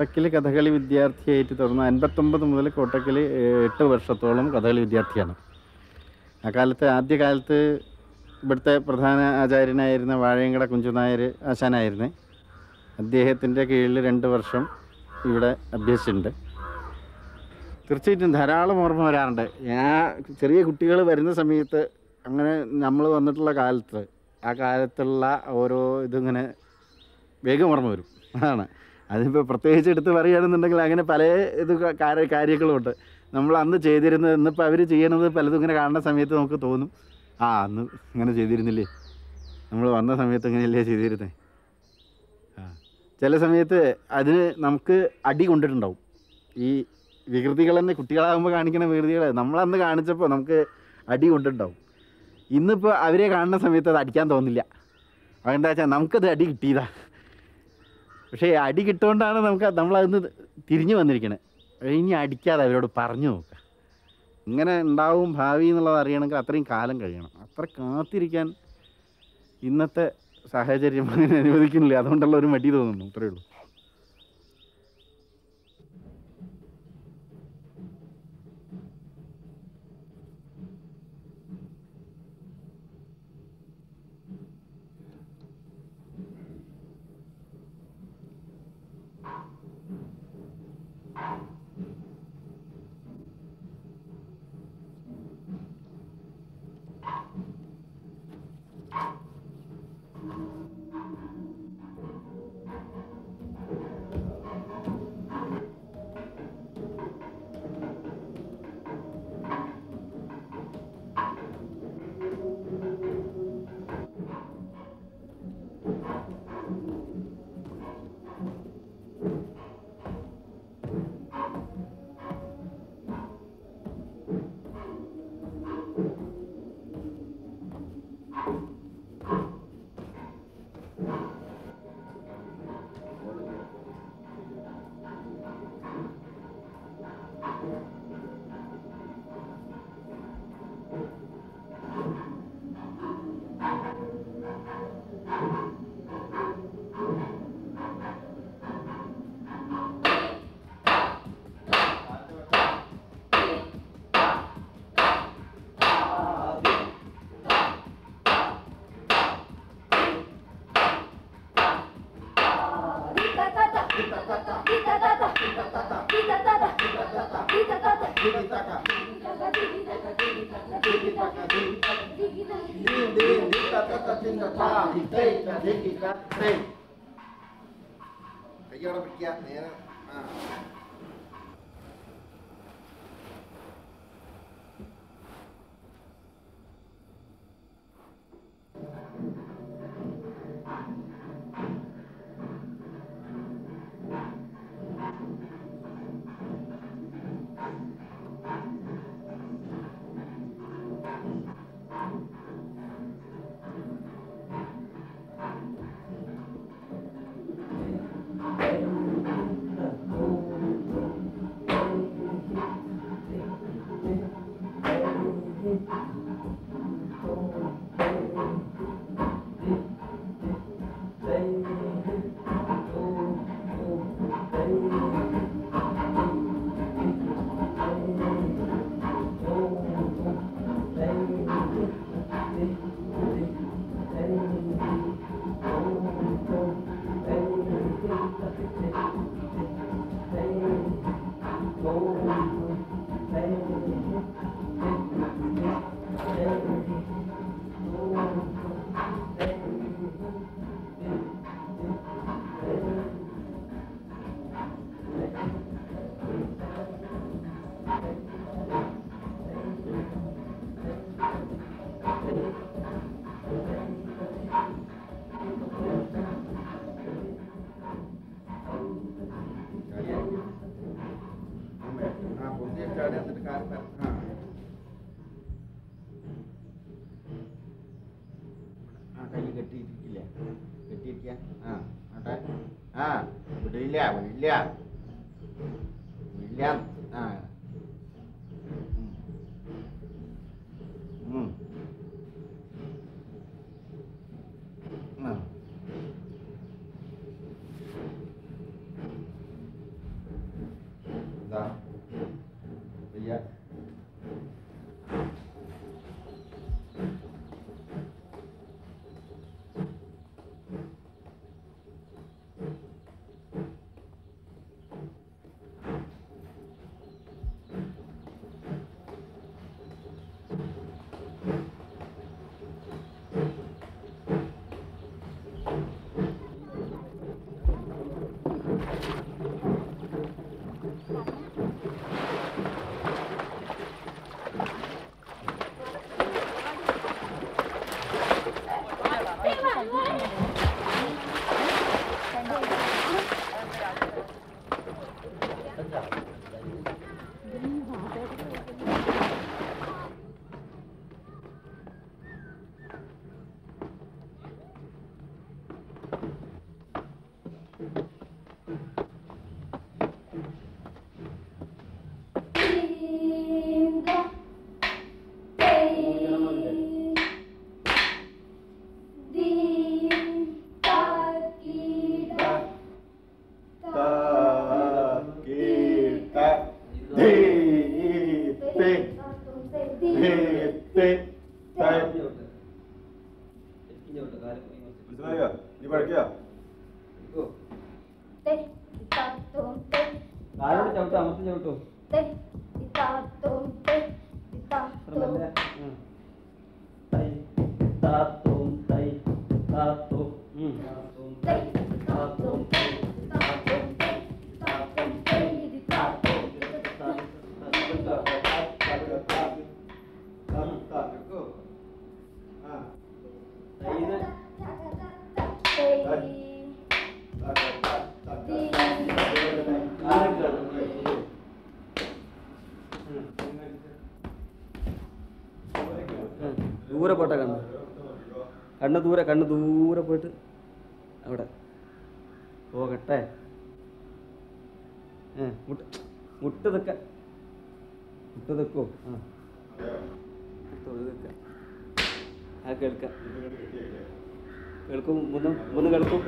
കോട്ടക്കൽ കഥകളി വിദ്യാർത്ഥിയായിട്ട് തുടർന്ന് അൻപത്തൊമ്പത് മുതൽ കോട്ടക്കൽ എട്ട് വർഷത്തോളം കഥകളി വിദ്യാർത്ഥിയാണ് ആ കാലത്ത് ആദ്യകാലത്ത് ഇവിടുത്തെ പ്രധാന ആചാര്യനായിരുന്ന വാഴയങ്കട കുഞ്ചുനായർ ആശാനായിരുന്നേ അദ്ദേഹത്തിൻ്റെ കീഴിൽ രണ്ട് വർഷം ഇവിടെ അഭ്യസിച്ചിട്ടുണ്ട് തീർച്ചയായിട്ടും ധാരാളം ഓർമ്മ വരാറുണ്ട് ഞാൻ ചെറിയ കുട്ടികൾ വരുന്ന സമയത്ത് അങ്ങനെ നമ്മൾ വന്നിട്ടുള്ള കാലത്ത് ആ കാലത്തുള്ള ഓരോ ഇതിങ്ങനെ വേഗം ഓർമ്മ വരും അതാണ് അതിപ്പോൾ പ്രത്യേകിച്ച് എടുത്ത് പറയുകയാണെന്നുണ്ടെങ്കിൽ അങ്ങനെ പല ഇത് കാര്യ കാര്യങ്ങളുമുണ്ട് നമ്മൾ അന്ന് ചെയ്തിരുന്നത് ഇന്നിപ്പോൾ അവർ ചെയ്യണത് പലതും ഇങ്ങനെ കാണുന്ന സമയത്ത് നമുക്ക് തോന്നും ആ അന്ന് ഇങ്ങനെ ചെയ്തിരുന്നില്ലേ നമ്മൾ വന്ന സമയത്ത് ഇങ്ങനെയല്ലേ ചെയ്തിരുന്നേ ആ ചില സമയത്ത് അതിന് നമുക്ക് അടി കൊണ്ടിട്ടുണ്ടാവും ഈ വികൃതികൾ തന്നെ കുട്ടികളാകുമ്പോൾ കാണിക്കുന്ന വികൃതികൾ നമ്മളന്ന് കാണിച്ചപ്പോൾ നമുക്ക് അടി കൊണ്ടിട്ടുണ്ടാവും ഇന്നിപ്പോൾ അവരെ കാണുന്ന സമയത്ത് അത് അടിക്കാൻ തോന്നില്ല അതെന്താ വെച്ചാൽ നമുക്കത് അടി കിട്ടിയതാ പക്ഷേ ഈ അടി കിട്ടുകൊണ്ടാണ് നമുക്ക് നമ്മളതിന്ന് തിരിഞ്ഞു വന്നിരിക്കണത് ഇനി അടിക്കാതെ അവരോട് പറഞ്ഞു നോക്കുക ഇങ്ങനെ ഉണ്ടാവും ഭാവി എന്നുള്ളത് അറിയണമെങ്കിൽ അത്രയും കാലം കഴിയണം അത്ര കാത്തിരിക്കാൻ ഇന്നത്തെ സാഹചര്യം അങ്ങനെ അനുവദിക്കുന്നില്ല അതുകൊണ്ടുള്ള ഒരു മടി തോന്നുന്നു അത്രയേ ഉള്ളൂ കയ്യോടെ പിടിക്കുക നേരെ ആ ആ പൊന്തിയ ചാടി എന്നിട്ട് കാല് പര- ആ ആ കൈ കെട്ടിയിരിക്കില്ല കെട്ടിയിരിക്കുക ആ ആട്ടെ ആ വിടില്ല വിടില്ല വിടില്ല ആ ഉം. ഉം. ആ മനസ്സിലായോ നീ പഠിക്കുക കാലോട് ചവിട്ടോ അമർത്തി ചവിട്ടോ അത്ര മെല്ലെ. ഉം. തൈ, താത്തോം, തൈ, താത്തോം. ഉം. താത്തോം, തൈ, താത്തോം, തൈ, താത്തോം, തൈ, താത്തോം, താത്തോം, താത്തോം, താത്തോം, താത്തോം. തൈ ഇത് കാലിട്ട് ചവിട്ടോ. ഉം. ഉം. ദൂരെ പോട്ടെ കണ്ണ് കണ്ണ് ദൂരെ കണ്ണ് ദൂരെ പോയിട്ട് അവിടെ പോകട്ടെ ഏ മുട്ട് മുട്ട് നിക്ക മുട്ട് നിക്കോ ആ തൊഴു നിക്ക ആ കേൾക്ക കേൾക്കും മുന്ന് മുന്ന് കേൾക്കും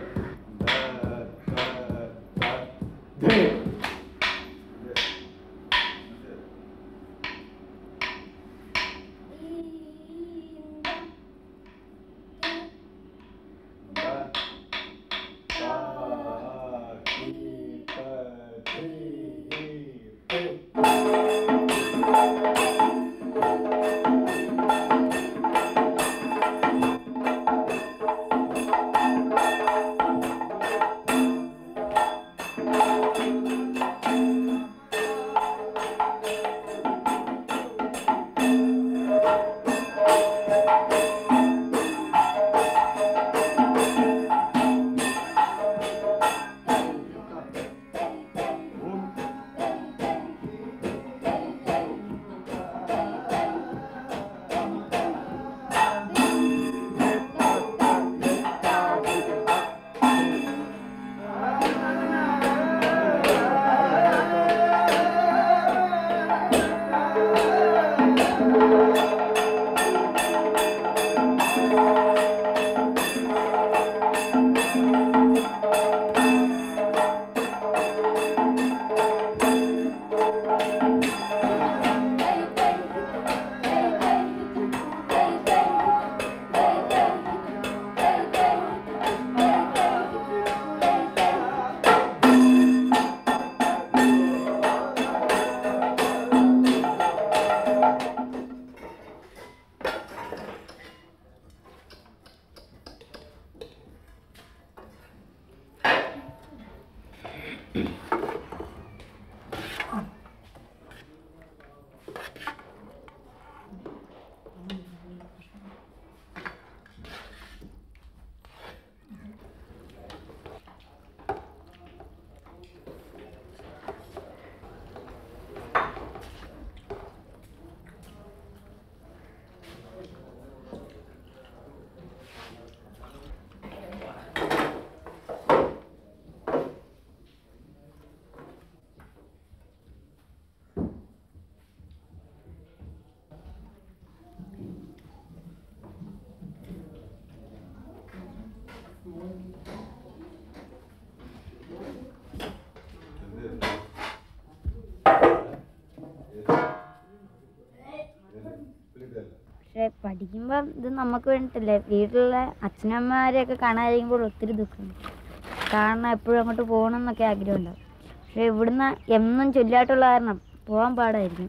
പക്ഷെ പഠിക്കുമ്പോൾ ഇത് നമുക്ക് വേണ്ടിയിട്ടല്ലേ വീട്ടിലുള്ള അച്ഛനമ്മമാരെയൊക്കെ കാണാതിരിക്കുമ്പോൾ ഒത്തിരി ദുഃഖമുണ്ട് കാരണം എപ്പോഴും അങ്ങോട്ട് പോകണം എന്നൊക്കെ ആഗ്രഹമുണ്ടാവും പക്ഷെ ഇവിടുന്ന് എന്നും ചൊല്ലായിട്ടുള്ള കാരണം പോകാൻ പാടായിരിക്കും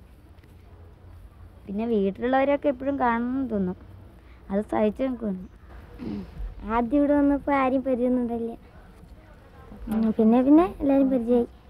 പിന്നെ വീട്ടിലുള്ളവരൊക്കെ എപ്പോഴും കാണണമെന്ന് തോന്നും അത് സഹിച്ചു നിൽക്കുന്നു ആദ്യം ഇവിടെ വന്നപ്പോൾ ആരും പരിചയമൊന്നുമില്ല പിന്നെ പിന്നെ എല്ലാവരും പരിചയമായി